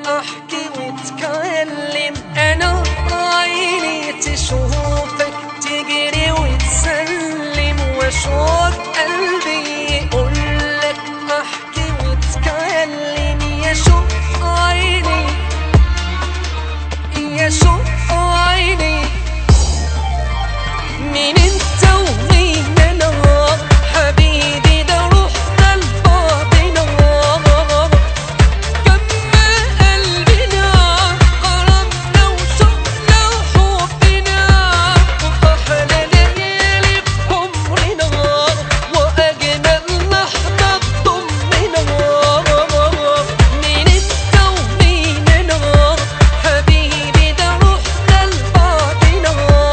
احكي واتكلم انا عيني تشوفك تجري وتسلم واشوف قلبي يقولك احكي واتكلم يا شوف عيني يا شوف عيني مين انت ومين انا حبيبي ده روح ده لبعضنا كما قلبنا قربنا وشوقنا وحبنا واحلى ليالي بعمرنا واجمل لحظه تضمنا مين انت ومين انا حبيبي ده روح ده لبعضنا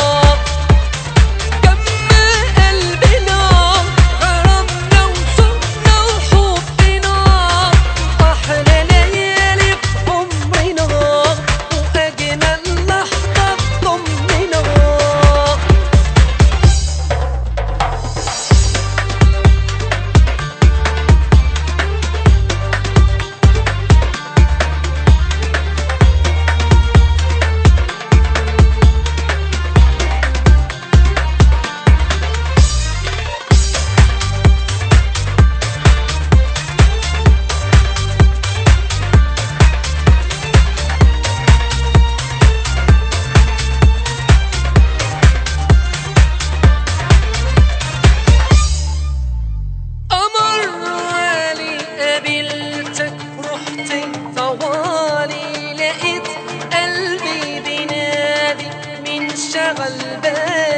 كما قلبنا غرامنا وشوقنا وحبنا أحلى ليالي في عمرنا وأجمل لحظة ضمنا قمر علي قابلتك رحت طوالي لقيت قلبي بينادي من شغل بالي